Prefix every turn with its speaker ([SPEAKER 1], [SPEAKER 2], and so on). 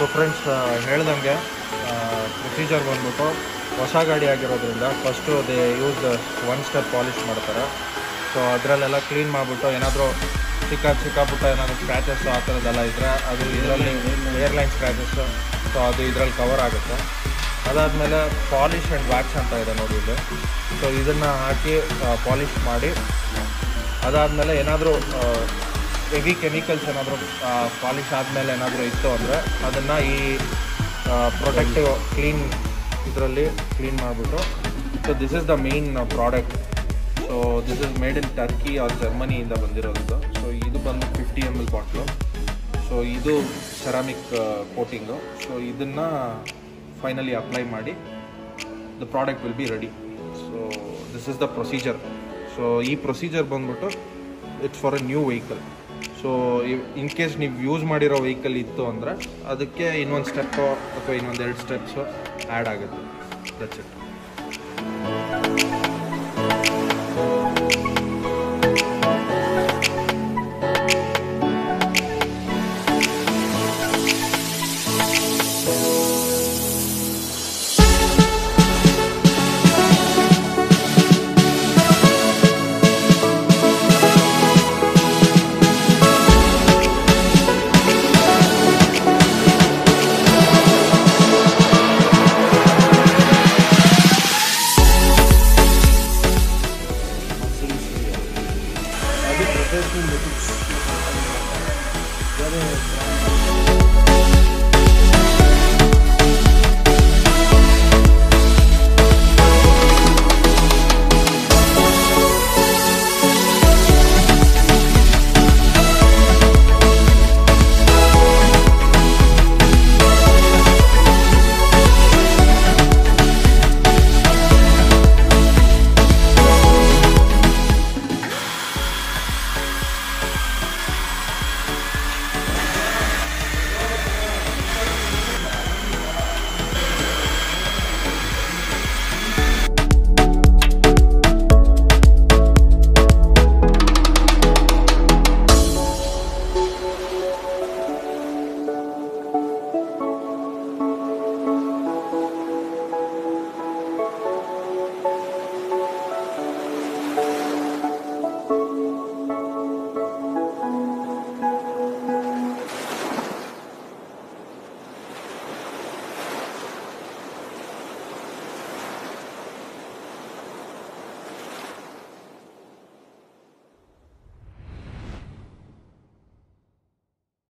[SPEAKER 1] friends ಹೇಳ್ದಂಗೆ procedure ಬಂದ್ಬಿಟ್ಟು ಹೊಸ ಗಾಡಿ ಆಗಿರೋದ್ರಿಂದ first they use one step polish ಮಾಡ್ತಾರೆ ಸೊ ಅದರಲ್ಲೆಲ್ಲ ಕ್ಲೀನ್ ಮಾಡಿಬಿಟ್ಟು ಏನಾದರೂ ಚಿಕ್ಕ ಚಿಕ್ಕ ಪುಟ್ಟ ಏನಾದರೂ ಸ್ಕ್ರ್ಯಾಚಸ್ ಆ ಥರದ್ದೆಲ್ಲ ಇದ್ದರೆ ಅದು ಇದರಲ್ಲಿ ಏರ್ಲೈನ್ ಸ್ಕ್ರ್ಯಾಚಸ್ ಸೊ ಅದು ಇದರಲ್ಲಿ ಕವರ್ ಆಗುತ್ತೆ ಅದಾದಮೇಲೆ ಪಾಲಿಷ್ ಆ್ಯಂಡ್ ವ್ಯಾಕ್ಸ್ ಅಂತ ಇದೆ ನೋಡಿ ಇಲ್ಲಿ ಸೊ ಇದನ್ನು ಹಾಕಿ ಪಾಲಿಷ್ ಮಾಡಿ ಅದಾದಮೇಲೆ ಏನಾದರೂ ಹೆವಿ ಕೆಮಿಕಲ್ಸ್ ಏನಾದರೂ ಪಾಲಿಷ್ ಆದಮೇಲೆ ಏನಾದರೂ ಇತ್ತು ಅಂದರೆ ಅದನ್ನು ಈ ಪ್ರೊಟೆಕ್ಟಿವ್ ಕ್ಲೀನ್ ಇದರಲ್ಲಿ ಕ್ಲೀನ್ ಮಾಡಿಬಿಟ್ಟು so this is the main product so this is made in Turkey or ಜರ್ಮನಿಯಿಂದ ಬಂದಿರೋದು ಸೊ ಇದು ಬಂದು fifty M L bottle so ಇದು ಸೆರಾಮಿಕ್ ಕೋಟಿಂಗು ಸೊ ಇದನ್ನು ಫೈನಲಿ ಅಪ್ಲೈ ಮಾಡಿ the product will be ready so this is the procedure so ಈ procedure ಬಂದ್ಬಿಟ್ಟು it's for a new vehicle so in case ನೀವು use ಮಾಡಿರೋ vehicle ಇತ್ತು ಅಂದರೆ ಅದಕ್ಕೆ ಇನ್ನೊಂದು ಸ್ಟೆಪ್ಪು ಅಥವಾ ಇನ್ನೊಂದು ಎರಡು ಸ್ಟೆಪ್ಸು ಆ್ಯಡ್ ಆಗುತ್ತೆ ದಟ್ಸ್ ಇಟ್
[SPEAKER 2] ಅದು ಪ್ರೊಫೆಷನಲ್ ಮೆಥಡ್ಸ್ ಬೇರೆ